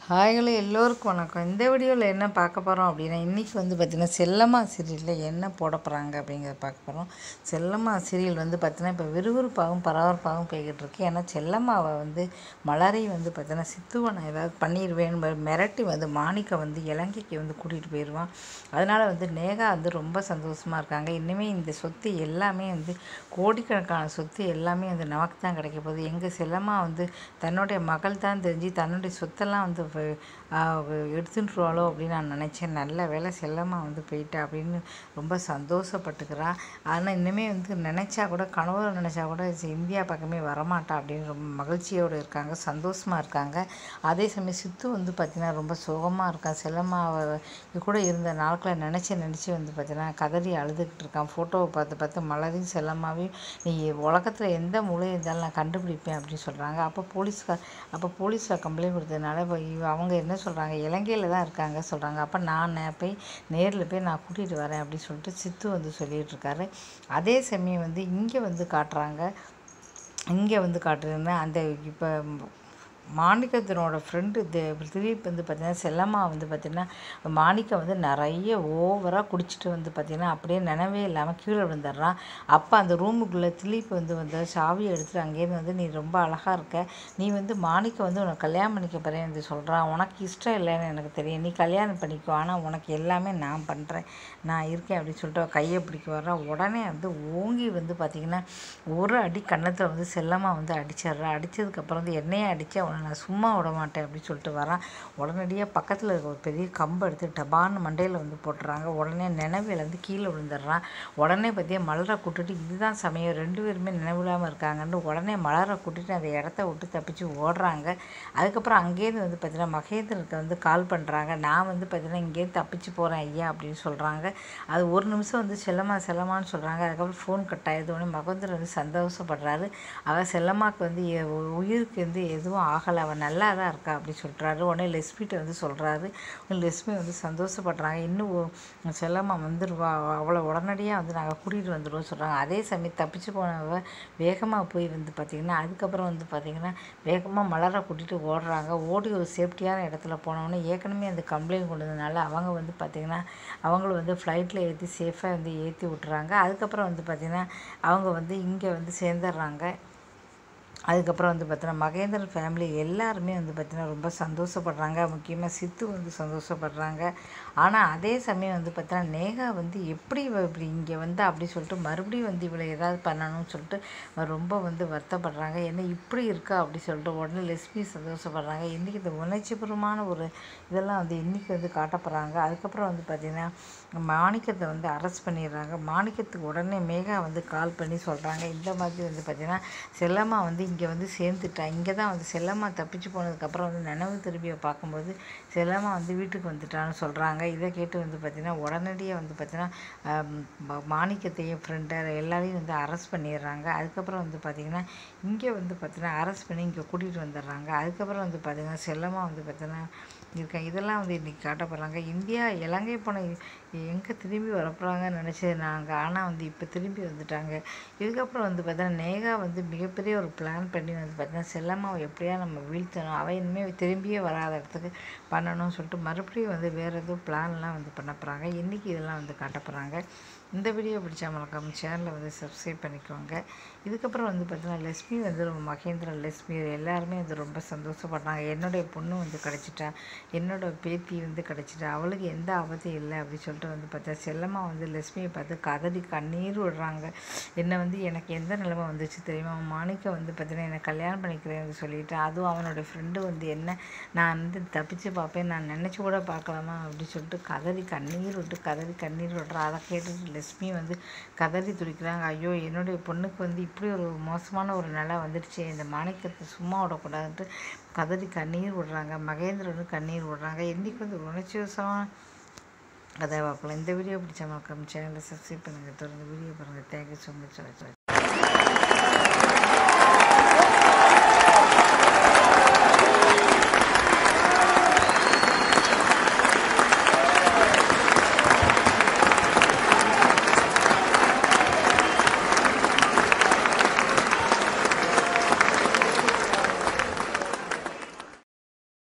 ஹாய்களே எல்லோருக்கும் வணக்கம் இந்த வீடியோவில் என்ன பார்க்க போகிறோம் அப்படின்னா இன்றைக்கி வந்து பார்த்திங்கன்னா செல்லம்மா சீரியலில் என்ன போட போகிறாங்க அப்படிங்கிறத பார்க்க போகிறோம் செல்லம்மா சீரியல் வந்து பார்த்திங்கன்னா இப்போ விறுவிறுப்பாகவும் பரபரப்பாகவும் போய்கிட்டு இருக்கு ஏன்னா செல்லம்மாவை வந்து மலரை வந்து பார்த்திங்கன்னா சித்துவனை ஏதாவது பண்ணிடுவேன் மிரட்டி வந்து மாணிக்க வந்து இலங்கைக்கு வந்து கூட்டிகிட்டு போயிடுவான் அதனால் வந்து நேகா வந்து ரொம்ப சந்தோஷமாக இருக்காங்க இனிமேல் இந்த சொத்து எல்லாமே வந்து கோடிக்கணக்கான சொத்து எல்லாமே வந்து நமக்கு தான் கிடைக்க போகுது எங்கள் செல்லம்மா வந்து தன்னுடைய மகள் தான் தெரிஞ்சு தன்னுடைய சொத்தெல்லாம் வந்து வ- ஆ, எடுத்துட்டுருவாளோ அப்படின்னு நான் நினச்சேன் நல்ல வேலை செல்லம்மா வந்து போயிட்டா அப்படின்னு ரொம்ப சந்தோஷப்பட்டுக்கிறா ஆனால் இனிமேல் வந்து நினச்சா கூட கனவுல நினச்சா கூட சி- இந்தியா பக்கமே வரமாட்டா அப்படின்னு ரொம்ப மகிழ்ச்சியோடு இருக்காங்க சந்தோஷமாக இருக்காங்க அதே சமயம் சித்து வந்து பார்த்திங்கன்னா ரொம்ப சோகமாக இருக்கான் செல்லம்மாவை கூட இருந்த நாட்களை நினச்சி நினச்சி வந்து பார்த்திங்கன்னா கதறி அழுதுகிட்டு இருக்கான் ஃபோட்டோவை பார்த்து பார்த்து மலரையும் செல்லம்மாவையும் நீ உலகத்தில் எந்த மூலையில் இருந்தாலும் நான் கண்டுபிடிப்பேன் அப்படின்னு சொல்கிறாங்க அப்போ போலீஸ்கார் அப்போ போலீஸில் கம்ப்ளைண்ட் கொடுத்ததுனால இப்போ இவ- அவங்க என்ன சொல்கிறாங்க இலங்கையில் தான் இருக்காங்க சொல்கிறாங்க அப்போ நான் நே- போய் நேரில் போய் நான் கூட்டிகிட்டு வரேன் அப்படின்னு சொல்லிட்டு சித்து வந்து சொல்லிட்டு இருக்காரு அதே சமயம் வந்து இங்கே வந்து காட்டுறாங்க இங்கே வந்து காட்டுறதுன்னா அந்த இப்போ மாணிக்கத்தினோட ஃப்ரெண்டு திலீப் வந்து பார்த்திங்கன்னா செல்லம்மா வந்து பார்த்திங்கன்னா மாணிக்கம் வந்து நிறைய ஓவராக குடிச்சிட்டு வந்து பார்த்திங்கன்னா அப்படியே நினைவே இல்லாமல் கீழே விழுந்துடுறான் அப்போ அந்த ரூமுக்குள்ளே திலீப் வந்து வந்து சாவியை எடுத்துட்டு அங்கேயிருந்து வந்து நீ ரொம்ப அழகாக இருக்க நீ வந்து மாணிக்கம் வந்து உனக்கு கல்யாணம் பண்ணிக்க போகிறேன் வந்து சொல்கிறான் உனக்கு இஷ்டம் இல்லைன்னு எனக்கு தெரியும் நீ கல்யாணம் பண்ணிக்கோ ஆனால் உனக்கு எல்லாமே நான் பண்ணுறேன் நான் இருக்கேன் அப்படின்னு சொல்லிட்டு அவ கையை பிடிக்க வர்றா உடனே வந்து ஓங்கி வந்து பார்த்திங்கன்னா ஒரு அடி கன்னத்தில் வந்து செல்லமாக வந்து அடிச்சிடுறா அடித்ததுக்கப்புறம் வந்து என்னையே அடித்தா உன்னை நான் சும்மா விட மாட்டேன் அப்படின்னு சொல்லிட்டு வரான் உடனடியாக பக்கத்தில் இருக்க ஒரு பெரிய கம்பை எடுத்து டபான்னு மண்டையில் வந்து போட்டுறாங்க உடனே நினைவிலேருந்து கீழே விழுந்துடுறான் உடனே பார்த்தியா மலரை கூட்டிட்டு இதுதான் சமயம் ரெண்டு பேருமே நினைவில்லாமல் இருக்காங்கன்னு உடனே மலரை கூட்டிட்டு அந்த இடத்த விட்டு தப்பிச்சு ஓடுறாங்க அதுக்கப்புறம் அங்கேருந்து வந்து பார்த்தீங்கன்னா மகேந்திரனுக்கு வந்து கால் பண்ணுறாங்க நான் வந்து பார்த்தீங்கன்னா இங்கேருந்து தப்பிச்சு போகிறேன் ஐயா அப்படின்னு சொல்கிறாங்க அது ஒரு நிமிஷம் வந்து செல்லம்மா செல்லம்மான்னு சொல்கிறாங்க அதுக்கப்புறம் ஃபோன் கட் ஆகிடுது உடனே மகேந்திரன் வந்து சந்தோஷப்படுறாரு அவள் செல்லம்மாக்கு வந்து எ- உ- உயிருக்கு வந்து எதுவும் ஆகலை அவள் நல்லா தான் இருக்கா அப்படி சொல்கிறாரு உடனே லெஸ்மிட்ட வந்து சொல்கிறாரு லெஸ்மி வந்து சந்தோஷப்படுறாங்க இன்னும் ஒ- செல்லம்மா வந்துடுவா அவளை உடனடியாக வந்து நாங்கள் கூட்டிகிட்டு வந்துடுவோம் சொல்கிறாங்க அதே சமயம் தப்பிச்சு போனவ வேகமாக போய் வந்து பார்த்திங்கன்னா அதுக்கப்புறம் வந்து பார்த்திங்கன்னா வேகமாக மலரை கூட்டிகிட்டு ஓடுறாங்க ஓடி ஒரு சேஃப்டியான இடத்துல போனோடனே ஏற்கனவே அந்த கம்ப்ளைண்ட் கொண்டு வந்ததுனால அவங்க வந்து பார்த்திங்கன்னா அவங்களும் வந்து ஃப்ளைட்டில் ஏற்றி சேஃபாக வந்து ஏற்றி விட்டுறாங்க அதுக்கப்புறம் வந்து பார்த்திங்கன்னா அவங்க வந்து இங்கே வந்து சேர்ந்துடுறாங்க அதுக்கப்புறம் வந்து பார்த்தீங்கன்னா மகேந்திரன் ஃபேமிலி எல்லாருமே வந்து பார்த்தீங்கன்னா ரொம்ப சந்தோஷப்படுறாங்க முக்கியமாக சித்து வந்து சந்தோஷப்படுறாங்க ஆனால் அதே சமயம் வந்து பார்த்தீங்கன்னா நேகா வந்து எப்படி இவ இப்படி இங்கே வந்து அப்படி சொல்லிட்டு மறுபடியும் வந்து இவளை ஏதாவது பண்ணணும்னு சொல்லிட்டு அவ ரொம்ப வந்து வருத்தப்படுறாங்க என்ன இப்படி இருக்கா அப்படி சொல்லிட்டு உடனே லெஸ்பி சந்தோஷப்படுறாங்க இன்றைக்கி இந்த உணர்ச்சிபூர்வமான ஒரு இதெல்லாம் வந்து இன்றைக்கி வந்து காட்டப்படுறாங்க அதுக்கப்புறம் வந்து பார்த்திங்கன்னா மாணிக்கத்தை வந்து அரெஸ்ட் பண்ணிடுறாங்க மாணிக்கத்துக்கு உடனே மேகா வந்து கால் பண்ணி சொல்கிறாங்க இந்த மாதிரி வந்து பார்த்திங்கன்னா செல்லம்மா வந்து இங்கே வந்து சேர்ந்துட்டா இங்கே தான் வந்து செல்லம்மா தப்பிச்சு போனதுக்கப்புறம் வந்து நினைவு திரும்பியை பார்க்கும்போது செல்லம்மா வந்து வீட்டுக்கு வந்துட்டான்னு சொல்கிறாங்க இதை கேட்டு வந்து பார்த்திங்கன்னா உடனடியாக வந்து பார்த்திங்கன்னா ஆம், ம- மாணிக்கத்தையும் ஃப்ரெண்டை எல்லாரையும் வந்து அரெஸ்ட் பண்ணிடுறாங்க அதுக்கப்புறம் வந்து பார்த்திங்கன்னா இங்கே வந்து பார்த்திங்கன்னா அரெஸ்ட் பண்ணி இங்கே கூட்டிகிட்டு வந்துடுறாங்க அதுக்கப்புறம் வந்து பார்த்திங்கன்னா செல்லம்மா வந்து பார்த்திங்கன்னா இருக்காங்க இதெல்லாம் வந்து இன்றைக்கி காட்டப்படுறாங்க இந்தியா இலங்கை போன எங்கே திரும்பி வரப்போகிறாங்கன்னு நினச்சது நாங்கள் ஆனால் வந்து இப்போ திரும்பி வந்துட்டாங்க இதுக்கப்புறம் வந்து பார்த்தீங்கன்னா நேகா வந்து மிகப்பெரிய ஒரு பிளான் பண்ணி வந்து பார்த்தீங்கன்னா செல்லம்மாவை எப்படியா நம்ம வீழ்த்தணும் அவள் இனிமேல் திரும்பியே வராத இடத்துக்கு பண்ணணும்னு சொல்லிட்டு மறுபடியும் வந்து வேறு எதுவும் பிளான்லாம் வந்து பண்ண போகிறாங்க இன்றைக்கி இதெல்லாம் வந்து காட்ட போகிறாங்க இந்த வீடியோ பிடிச்சா மறக்காம சேனலை வந்து சப்ஸ்கிரைப் பண்ணிக்கோங்க இதுக்கப்புறம் வந்து பார்த்தீங்கன்னா லட்சுமி வந்து ரொம்ப மகேந்திரன் லட்சுமி எல்லாருமே வந்து ரொம்ப சந்தோஷப்படுறாங்க என்னுடைய பொண்ணு வந்து கிடச்சிட்டா என்னோட பேத்தி வந்து கிடச்சிட்டா அவளுக்கு எந்த ஆபத்தும் இல்லை அப்படின்னு சொல்லிட்டு வந்து பார்த்தா செல்லம்மா வந்து லட்சுமியை பார்த்து கதறி கண்ணீர் விடுறாங்க என்னை வந்து எனக்கு எந்த நிலைமை வந்துச்சு தெரியுமா மாணிக்கம் வந்து பார்த்தீங்கன்னா என்னை கல்யாணம் பண்ணிக்கிறேன்னு சொல்லிட்டு அதுவும் அவனோட ஃப்ரெண்டு வந்து என்ன நான் வந்து தப்பிச்சு பார்ப்பேன் நான் நினச்சி கூட பார்க்கலாமா அப்படின்னு சொல்லிட்டு கதறி கண்ணீர் விட்டு கதறி கண்ணீர் விடுறா அதை கேட்டுட்டு லட்சுமி வந்து கதறி துடிக்கிறாங்க ஐயோ என்னுடைய பொண்ணுக்கு வந்து இப்படி ஒரு மோசமான ஒரு நிலை வந்துடுச்சு இந்த மாணிக்கத்தை சும்மா விடக்கூடாதுன்ட்டு கதறி கண்ணீர் விடுறாங்க மகேந்திரனும் கண்ணீர் விடுறாங்க இன்றைக்கி வந்து உணர்ச்சி வசமான கதை பார்க்கலாம் இந்த வீடியோ பிடிச்ச மறக்காம சேனலை சப்ஸ்கிரைப் பண்ணுங்கள் தொடர்ந்து வீடியோ பாருங்கள் தேங்க்யூ ஸோ மச்